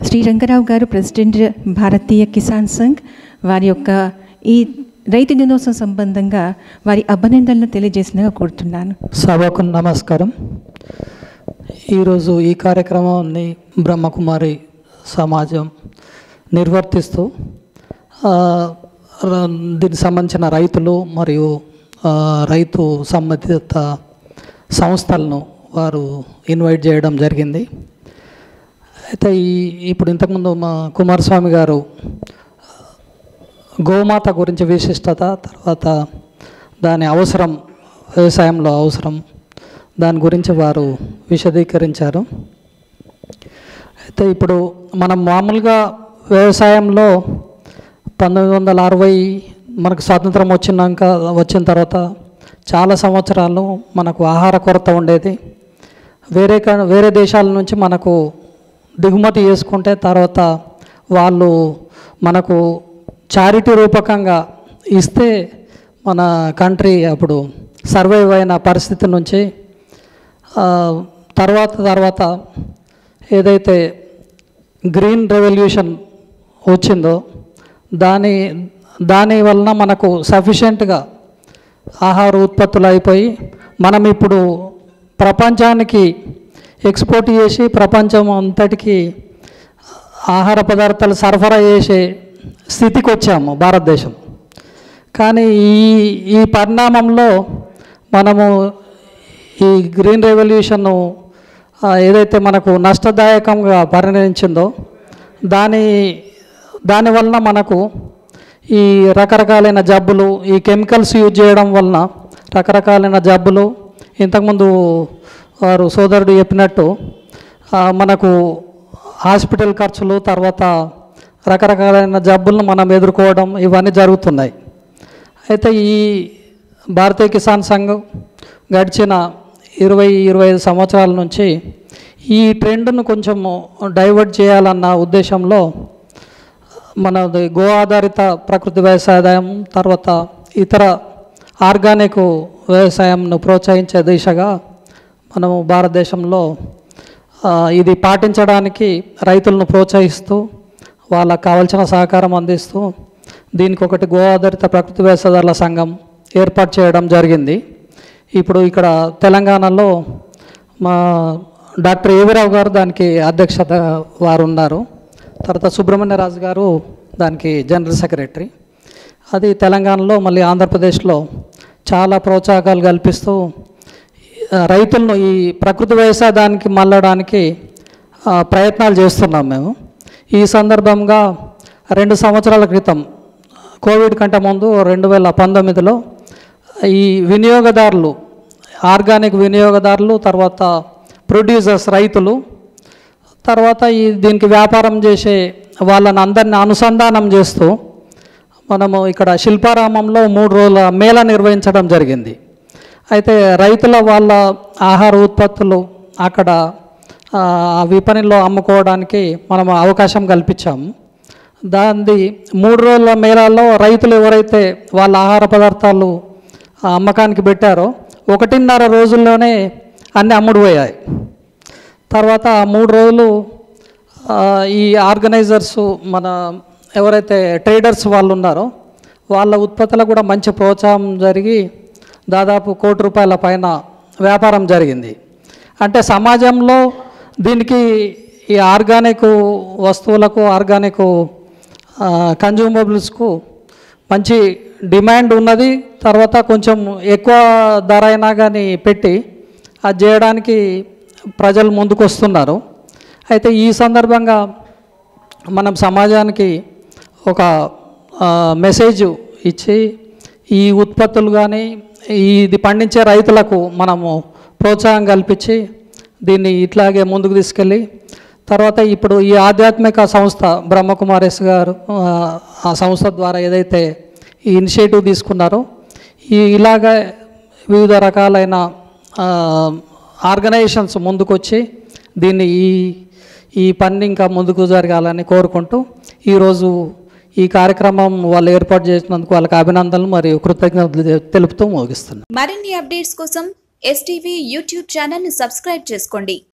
శ్రీ రంగరావు గారు ప్రెసిడెంట్ భారతీయ కిసాన్ సంఘ్ వారి యొక్క ఈ రైతు దినోత్సవం సంబంధంగా వారి అభినందనలు తెలియజేసినగా కోరుతున్నాను సభకు నమస్కారం ఈరోజు ఈ కార్యక్రమాన్ని బ్రహ్మకుమారి సమాజం నిర్వర్తిస్తూ ఆ, ర- దీనికి సంబంధించిన రైతులు మరియు ఆ, రైతు సంబంధిత సంస్థలను వారు ఇన్వైట్ చేయడం జరిగింది అయితే ఈ ఇప్పుడు ఇంతకుముందు మా కుమారస్వామి గారు గోమాత గురించి విశిష్టత తర్వాత దాని అవసరం వ్యవసాయంలో అవసరం దాని గురించి వారు విశదీకరించారు అయితే ఇప్పుడు మనం మామూలుగా వ్యవసాయంలో పంతొమ్మిది వందల అరవై మనకు స్వాతంత్రం వచ్చినాక వచ్చిన తర్వాత చాలా సంవత్సరాలు మనకు ఆహార కొరత ఉండేది వేరే క- వేరే దేశాల నుంచి మనకు దిగుమతి చేసుకుంటే తర్వాత వాళ్ళు మనకు చారిటీ రూపకంగా ఇస్తే మన కంట్రీ అప్పుడు సర్వైవ్ అయిన పరిస్థితి నుంచి ఆ, తర్వాత తర్వాత ఏదైతే గ్రీన్ రెవల్యూషన్ వచ్చిందో దాని దాని వలన మనకు సఫిషియెంట్గా ఆహార ఉత్పత్తులు అయిపోయి మనం ఇప్పుడు ప్రపంచానికి ఎక్స్పోర్ట్ చేసి ప్రపంచం అంతటికి ఆహార పదార్థాలు సరఫరా చేసే స్థితికి వచ్చాము భారతదేశం కానీ ఈ ఈ పరిణామంలో మనము ఈ గ్రీన్ రెవల్యూషన్ ఏదైతే మనకు నష్టదాయకంగా పరిణమించిందో దాని దానివలన మనకు ఈ రకరకాలైన జబ్బులు ఈ కెమికల్స్ యూజ్ చేయడం వలన రకరకాలైన జబ్బులు ఇంతకుముందు వారు సోదరుడు చెప్పినట్టు ఆ, మనకు హాస్పిటల్ ఖర్చులు తర్వాత రకరకాలైన జబ్బులను మనం ఎదుర్కోవడం ఇవన్నీ జరుగుతున్నాయి అయితే ఈ భారతీయ కిసాన్ సంఘం గడిచిన ఇరవై ఇరవై ఐదు సంవత్సరాల నుంచి ఈ ట్రెండ్ను కొంచెం డైవర్ట్ చేయాలన్న ఉద్దేశంలో మనది గో ఆధారిత ప్రకృతి వ్యవసాయం తర్వాత ఇతర ఆర్గానిక్ వ్యవసాయంను ప్రోత్సహించే దిశగా మనము భారతదేశంలో ఆ, ఇది పాటించడానికి రైతులను ప్రోత్సహిస్తూ వాళ్ళకు కావలసిన సహకారం అందిస్తూ దీనికి ఒకటి గో ఆధారిత ప్రకృతి వ్యవసాయదారుల సంఘం ఏర్పాటు చేయడం జరిగింది ఇప్పుడు ఇక్కడ తెలంగాణలో మా డాక్టర్ ఏవిరావు గారు దానికి అధ్యక్షత వారు ఉన్నారు తర్వాత సుబ్రహ్మణ్యరాజు గారు దానికి జనరల్ సెక్రటరీ అది తెలంగాణలో మళ్ళీ ఆంధ్రప్రదేశ్లో చాలా ప్రోత్సాహకాలు కల్పిస్తూ ఆ, రైతులను ఈ ప్రకృతి వ్యవసాయానికి మళ్ళడానికి ఆ, ప్రయత్నాలు చేస్తున్నాం మేము ఈ సందర్భంగా రెండు సంవత్సరాల క్రితం కోవిడ్ కంటే ముందు రెండు వేల పంతొమ్మిదిలో ఈ వినియోగదారులు ఆర్గానిక్ వినియోగదారులు తర్వాత ప్రొడ్యూసర్స్ రైతులు తర్వాత ఈ దీనికి వ్యాపారం చేసే వాళ్ళని అందరిని అనుసంధానం చేస్తూ మనము ఇక్కడ శిల్పారామంలో మూడు రోజుల మేళ నిర్వహించడం జరిగింది అయితే రైతుల వాళ్ళ ఆహార ఉత్పత్తులు అక్కడ ఆ, ఆ విపణిలో అమ్ముకోవడానికి మనం అవకాశం కల్పించాము దాన్ని మూడు రోజుల మేళాల్లో రైతులు ఎవరైతే వాళ్ళ ఆహార పదార్థాలు ఆ, అమ్మకానికి పెట్టారో ఒకటిన్నర రోజుల్లోనే అన్నీ అమ్ముడుపోయాయి తర్వాత ఆ మూడు రోజులు ఆ, ఈ ఆర్గనైజర్స్ మన ఎవరైతే ట్రేడర్స్ వాళ్ళు ఉన్నారో వాళ్ళ ఉత్పత్తులకు కూడా మంచి ప్రోత్సాహం జరిగి దాదాపు కోటి రూపాయల పైన వ్యాపారం జరిగింది అంటే సమాజంలో దీనికి ఈ ఆర్గానిక్ వస్తువులకు ఆర్గానిక్ కన్జ్యూమబుల్స్కు మంచి డిమాండ్ ఉన్నది తర్వాత కొంచెం ఎక్కువ ధర అయినా కానీ పెట్టి అది చేయడానికి ప్రజలు ముందుకు వస్తున్నారు అయితే ఈ సందర్భంగా మనం సమాజానికి ఒక ఆ, మెసేజ్ ఇచ్చి ఈ ఉత్పత్తులు కానీ ఇది పండించే రైతులకు మనము ప్రోత్సాహం కల్పించి దీన్ని ఇట్లాగే ముందుకు తీసుకెళ్ళి తర్వాత ఇప్పుడు ఈ ఆధ్యాత్మిక సంస్థ బ్రహ్మకుమారేశ్ గారు ఆ, ఆ సంస్థ ద్వారా ఏదైతే ఈ ఇనిషియేటివ్ తీసుకున్నారో ఈ ఇలాగ వివిధ రకాలైన ఆ, ఆర్గనైజేషన్స్ ముందుకొచ్చి దీన్ని ఈ ఈ పని ఇంకా ముందుకు జరగాలని కోరుకుంటూ ఈరోజు ఈ కార్యక్రమం వాళ్ళు ఏర్పాటు చేసినందుకు వాళ్ళకి అభినందనలు మరియు కృతజ్ఞతలు తెలుపుతూ ముగిస్తున్నాను మరిన్ని అప్డేట్స్ కోసం ఎస్టీవీ యూట్యూబ్ ఛానల్ ని సబ్స్క్రైబ్ చేసుకోండి